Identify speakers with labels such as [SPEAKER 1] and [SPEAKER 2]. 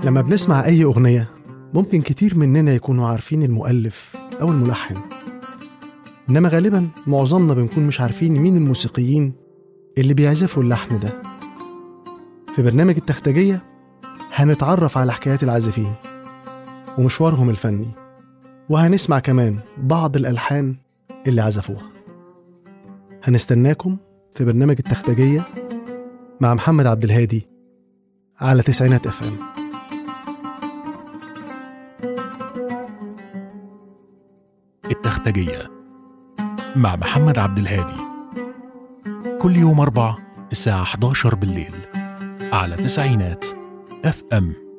[SPEAKER 1] لما بنسمع أي أغنية ممكن كتير مننا يكونوا عارفين المؤلف أو الملحن إنما غالبا معظمنا بنكون مش عارفين مين الموسيقيين اللي بيعزفوا اللحن ده في برنامج التختجية هنتعرف على حكايات العازفين ومشوارهم الفني وهنسمع كمان بعض الألحان اللي عزفوها هنستناكم في برنامج التختجية مع محمد عبد الهادي على تسعينات اف ام
[SPEAKER 2] التختجية مع محمد عبد الهادي كل يوم أربع الساعة 11 بالليل على تسعينات اف ام